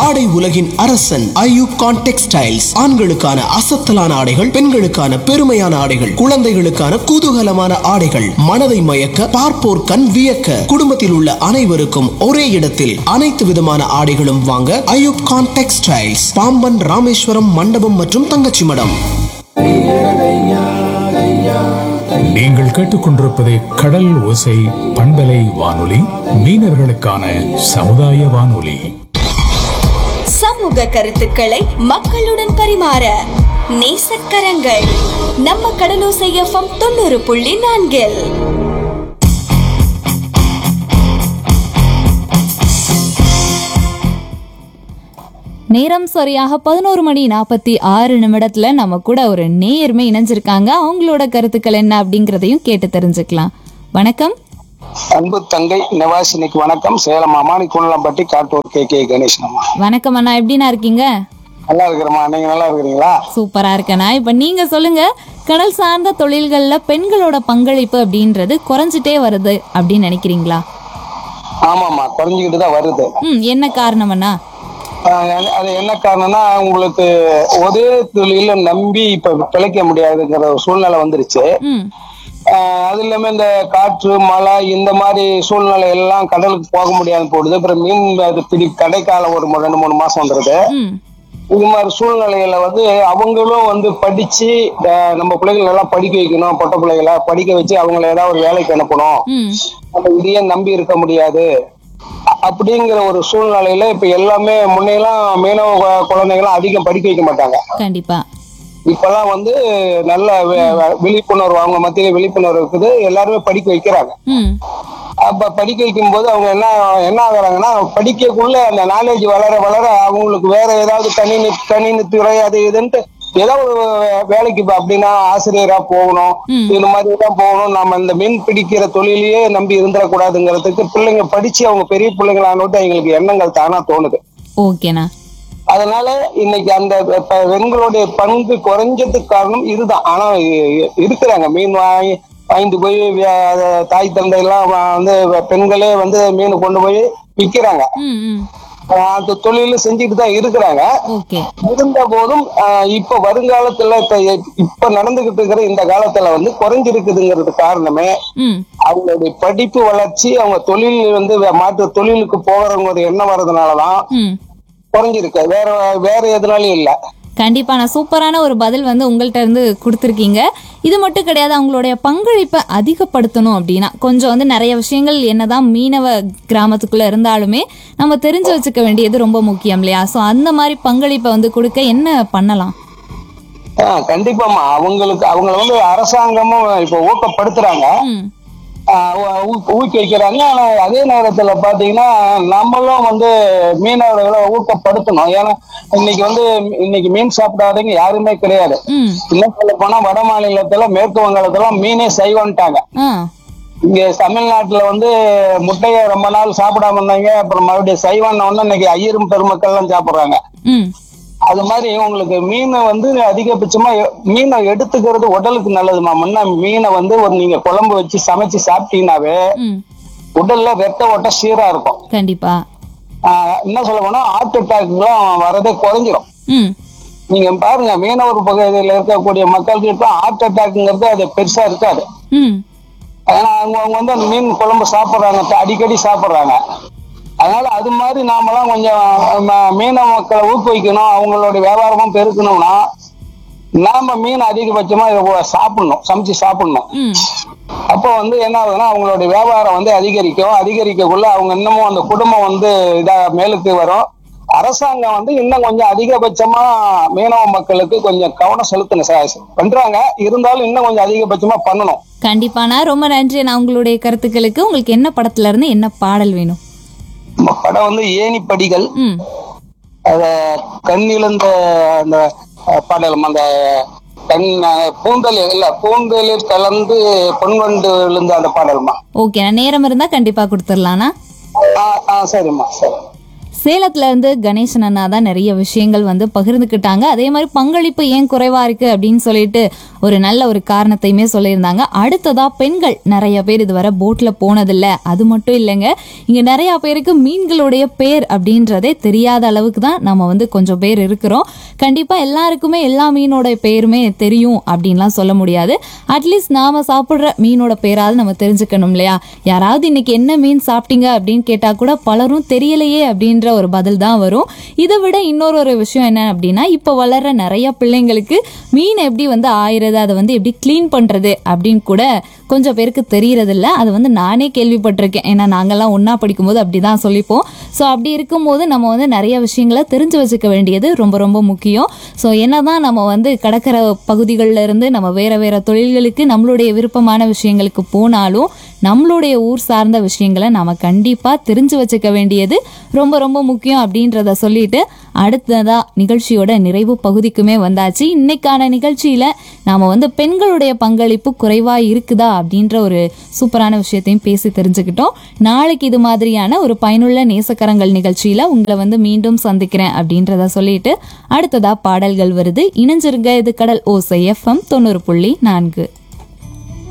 ஆடை உலகின் அரசன் ஐயூப் கான் டெக்ஸ்டைல்ஸ் ஆண்களுக்கான அசத்தலான ஆடைகள் பெண்களுக்கான பெருமையான ஆடைகள் குழந்தைகளுக்கான குதூகலமான ஆடைகள் மனதை மயக்க பார்ப்போர் கண் வியக்க குடும்பத்தில் உள்ள அனைவருக்கும் ஒரே இடத்தில் அனைத்து விதமான ஆடைகளும் வாங்க ஐயூப் கான் டெக்ஸ்டைல்ஸ் பாம்பன் ராமேஸ்வரம் மண்டபம் மற்றும் தங்கச்சி மடம் நீங்கள் கேட்டுக்கொண்டிருப்பது கடல் ஓசை பண்பலை வானொலி மீனவர்களுக்கான சமுதாய வானொலி சமூக கருத்துக்களை மக்களுடன் பரிமாற நேசக்கரங்கள் நம்ம கடலோசை எஃப்எம் தொண்ணூறு புள்ளி நான்கில் நேரம் சரியாக பதினோரு மணி நாற்பத்தி ஆறு நிமிடத்துல நம்ம கூட ஒரு நேயர்மை இணைஞ்சிருக்காங்க அவங்களோட கருத்துக்கள் என்ன அப்படிங்கறதையும் கேட்டு தெரிஞ்சுக்கலாம் வணக்கம் அன்பு தங்கை நிவாசினிக்கு வணக்கம் சேலம் அம்மானி குண்டலம்பட்டி காட்டூர் கே கே கணேசன் அம்மா வணக்கம் அண்ணா எப்படிண்ணா இருக்கீங்க நல்லா இருக்கிறம்மா நீங்க நல்லா இருக்கிறீங்களா சூப்பரா இருக்கண்ணா இப்ப நீங்க சொல்லுங்க கடல் சார்ந்த தொழில்கள்ல பெண்களோட பங்களிப்பு அப்படின்றது குறைஞ்சிட்டே வருது அப்படின்னு நினைக்கிறீங்களா ஆமாம்மா குறைஞ்சிக்கிட்டு தான் வருது ம் என்ன காரணம் அண்ணா ஆஹ் அது- அது என்ன காரணம்னா உங்களுக்கு ஒரே தொழில நம்பி இப்ப பிழைக்க முடியாதுங்கிற ஒரு சூழ்நிலை வந்துருச்சு ம் ஆஹ் அது இல்லாம இந்த காற்று மழை இந்த மாதிரி சூழ்நிலை எல்லாம் கடலுக்கு போக முடியாம போடுது அப்புறம் மீன் அது பிடி கடைக்காலம் ஒரு மூ- ரெண்டு மூணு மாசம் வந்துருது ம் இது மாதிரி சூழ்நிலையில வந்து அவங்களும் வந்து படிச்சு ஆஹ் நம்ம பிள்ளைகள் நல்லா படிக்க வைக்கணும் பொட்ட பிள்ளைகளை படிக்க வச்சு அவங்கள ஏதாவது ஒரு வேலைக்கு அனுப்பணும் ம் நம்ம இதையே நம்பி இருக்க முடியாது அ- அப்படிங்கிற ஒரு சூழ்நிலையில இப்ப எல்லாமே முன்னையெல்லாம் மீனவ கு- குழந்தைங்களாம் அதிகம் படிக்க வைக்க மாட்டாங்க கண்டிப்பா இப்பெல்லாம் வந்து நல்ல வி- வி- விழிப்புணர்வு அவங்க மத்தியில விழிப்புணர்வு இருக்குது எல்லாருமே படிக்க வைக்கிறாங்க ம் அப்ப படிக்க வைக்கும் போது அவங்க என்ன என்ன ஆகுறாங்கன்னா படிக்கக்குள்ள அந்த நாலேஜ் வளர வளர அவங்களுக்கு வேற ஏதாவது கணினி கணினி துறை அது இதுன்ட்டு ஏதோ ஒரு வேலைக்கு இப்ப அப்படின்னா ஆசிரியரா போகணும் ம். இந்த மாதிரி தான் போகணும் நம்ம இந்த மீன் பிடிக்கிற தொழிலையே நம்பி இருந்துடக்கூடாதுங்கிறதுக்கு பிள்ளைங்க படிச்சு அவங்க பெரிய பிள்ளைங்களானது எங்களுக்கு எண்ணங்கள் தானா தோணுது ஓகேண்ணா அதனால இன்னைக்கு அந்த ப- பெண்களுடைய பங்கு குறைஞ்சதுக்கு காரணம் இதுதான் ஆனா இ- இருக்கிறாங்க மீன் வாங்கி வாங்கிட்டு போய் வி- அத தாய் தந்தை எல்லாம் வ- வந்து பெண்களே வந்து மீன் கொண்டு போய் விக்கிறாங்க ம் ம் ஆஹ் அந்த தொழில செஞ்சுட்டு தான் இருக்கிறாங்க ஓகே இருந்த போதும் ஆஹ் இப்ப வருங்காலத்துல இப்ப இப்ப நடந்துகிட்டு இருக்கிற இந்த காலத்துல வந்து குறைஞ்சிருக்குதுங்கிறது காரணமே ம் அவங்களுடைய படிப்பு வளர்ச்சி அவங்க தொழில் வந்து வே- மாற்று தொழிலுக்கு போகிறவங்க ஒரு எண்ணம் வர்றதுனாலதான் ம் குறைஞ்சிருக்கு வேற வேற எதுனாலும் இல்ல கண்டிப்பா நான் சூப்பரான ஒரு பதில் வந்து உங்கள்ட்ட இருந்து கொடுத்துருக்கீங்க இது மட்டும் கிடையாது அவங்களுடைய பங்களிப்பை அதிகப்படுத்தணும் அப்படின்னா கொஞ்சம் வந்து நிறைய விஷயங்கள் என்னதான் மீனவ கிராமத்துக்குள்ள இருந்தாலுமே நம்ம தெரிஞ்சு வச்சுக்க வேண்டியது ரொம்ப முக்கியம் இல்லையா ஸோ அந்த மாதிரி பங்களிப்பை வந்து கொடுக்க என்ன பண்ணலாம் ஆஹ் கண்டிப்பாமா அவங்களுக்கு அவங்கள வந்து அரசாங்கமும் இப்ப ஊக்கப்படுத்துறாங்க ம் ஆஹ் ஊ- ஊ- ஊக்குவிக்கிறாங்க ஆனா அதே நேரத்துல பாத்தீங்கன்னா நம்மளும் வந்து மீனவர்களை ஊக்கப்படுத்தணும் ஏன்னா இன்னைக்கு வந்து இன்னைக்கு மீன் சாப்பிடாதவங்க யாருமே கிடையாது ம் இன்னும் சொல்ல போனா வட மாநிலத்துல மேற்கு வங்காளத்துல மீனே செய்வோன்ட்டாங்க ஆ இங்க தமிழ்நாட்டுல வந்து முட்டையை ரொம்ப நாள் சாப்பிடாம இருந்தாங்க அப்புறம் மறுபடியும் சைவம் ஒண்ணு இன்னைக்கு ஐயரும் பெருமக்கள் எல்லாம் சாப்பிடுறாங்க ம் அது மாதிரி உங்களுக்கு மீனை வந்து அதிகபட்சமா எ- மீனை எடுத்துக்கிறது உடலுக்கு நல்லதுமா முன்ன மீனை வந்து ஒரு நீங்க குழம்பு வச்சு சமைச்சு சாப்பிட்டீங்கன்னாவே ம் உடல்ல ரத்த ஓட்டம் சீரா இருக்கும் கண்டிப்பா ஆஹ் என்ன சொல்ல போனா ஹார்ட் அட்டாக்லாம் வரதே குறைஞ்சிரும் ம் நீங்க பாருங்க மீனவர் பகுதியில் இருக்கக்கூடிய மக்களுக்கு ஹார்ட் அட்டாக்ங்கிறது அது பெருசா இருக்காது ம் ஏன்னா அவங்க அவங்க வந்து அந்த மீன் குழம்பு சாப்பிடுறாங்க த- அடிக்கடி சாப்பிடுறாங்க அதனால அது மாதிரி நாமெல்லாம் கொஞ்சம் ம- மீனவ மக்களை ஊக்குவிக்கணும் அவங்களோட வியாபாரமும் பெருக்கணும்னா நாம மீன் அதிகபட்சமா இதை உ- சாப்பிடணும் சமைச்சு சாப்பிடணும் ம் அப்போ வந்து என்ன ஆகுதுன்னா அவங்களோட வியாபாரம் வந்து அதிகரிக்கும் அதிகரிக்கக்குள்ள அவங்க இன்னமும் அந்த குடும்பம் வந்து இதா மேலுக்கு வரும் அரசாங்கம் வந்து இன்னும் கொஞ்சம் அதிகபட்சமா மீனவ மக்களுக்கு கொஞ்சம் கவனம் செலுத்தணும் ச- பண்றாங்க இருந்தாலும் இன்னும் கொஞ்சம் அதிகபட்சமா பண்ணணும் கண்டிப்பாண்ணா ரொம்ப நன்றி நான் உங்களுடைய கருத்துக்களுக்கு உங்களுக்கு என்ன படத்துல இருந்து என்ன பாடல் வேணும் நம்ம படம் வந்து ஏணிப்படிகள் ம் அத கண்ணிழந்த அந்த அஹ், பாடலும் அந்த கண் அஹ், பூந்தல் இல்ல பூந்தலில் கலந்து பொன்வண்டு விழுந்த அந்த பாடல்மா ஓகே நான் நேரம் இருந்தா கண்டிப்பா கொடுத்துடலாண்ணா ஆ ஆ சரிம்மா சரி சேலத்துல இருந்து கணேசன் அண்ணா தான் நிறைய விஷயங்கள் வந்து பகிர்ந்துக்கிட்டாங்க அதே மாதிரி பங்களிப்பு ஏன் குறைவா இருக்கு அப்படின்னு சொல்லிட்டு ஒரு நல்ல ஒரு காரணத்தையுமே சொல்லியிருந்தாங்க அடுத்ததா பெண்கள் நிறைய பேர் இதுவரை போட்ல போனதில்ல அது மட்டும் இல்லைங்க இங்க நிறைய பேருக்கு மீன்களுடைய பேர் அப்படின்றதே தெரியாத அளவுக்கு தான் நம்ம வந்து கொஞ்சம் பேர் இருக்கிறோம் கண்டிப்பா எல்லாருக்குமே எல்லா மீனோட பேருமே தெரியும் அப்படின்லாம் சொல்ல முடியாது அட்லீஸ்ட் நாம சாப்பிடுற மீனோட பேராவது நம்ம தெரிஞ்சுக்கணும் இல்லையா யாராவது இன்னைக்கு என்ன மீன் சாப்பிட்டீங்க அப்படின்னு கேட்டா கூட பலரும் தெரியலையே அப்படின்ற ஒரு பதில் தான் வரும் இதை விட இன்னொரு ஒரு விஷயம் என்ன அப்படின்னா இப்போ வளர்ற நிறைய பிள்ளைங்களுக்கு மீன் எப்படி வந்து ஆயிறது அதை வந்து எப்படி க்ளீன் பண்றது அப்படின்னு கூட கொஞ்சம் பேருக்கு தெரியறதில்ல அது வந்து நானே கேள்விப்பட்டிருக்கேன் ஏன்னா நாங்கெல்லாம் ஒன்றா படிக்கும்போது அப்படி தான் சொல்லிப்போம் ஸோ அப்படி இருக்கும்போது நம்ம வந்து நிறைய விஷயங்களை தெரிஞ்சு வச்சுக்க வேண்டியது ரொம்ப ரொம்ப முக்கியம் ஸோ என்னதான் நம்ம வந்து கடற்கரை பகுதிகளில் இருந்து நம்ம வேற வேற தொழில்களுக்கு நம்மளுடைய விருப்பமான விஷயங்களுக்கு போனாலும் நம்மளுடைய ஊர் சார்ந்த விஷயங்களை நாம கண்டிப்பாக தெரிஞ்சு வச்சுக்க வேண்டியது ரொம்ப ரொம்ப முக்கியம் அப்படின்றத சொல்லிட்டு அடுத்ததா நிகழ்ச்சியோட நிறைவு பகுதிக்குமே வந்தாச்சு இன்னைக்கான நிகழ்ச்சியில நாம வந்து பெண்களுடைய பங்களிப்பு குறைவா இருக்குதா அப்படின்ற ஒரு சூப்பரான விஷயத்தையும் பேசி தெரிஞ்சுக்கிட்டோம் நாளைக்கு இது மாதிரியான ஒரு பயனுள்ள நேசக்கரங்கள் நிகழ்ச்சியில உங்களை வந்து மீண்டும் சந்திக்கிறேன் அப்படின்றத சொல்லிட்டு அடுத்ததா பாடல்கள் வருது இணைஞ்சிருங்க இது கடல் ஓசை எஃப்எம் தொண்ணூறு புள்ளி நான்கு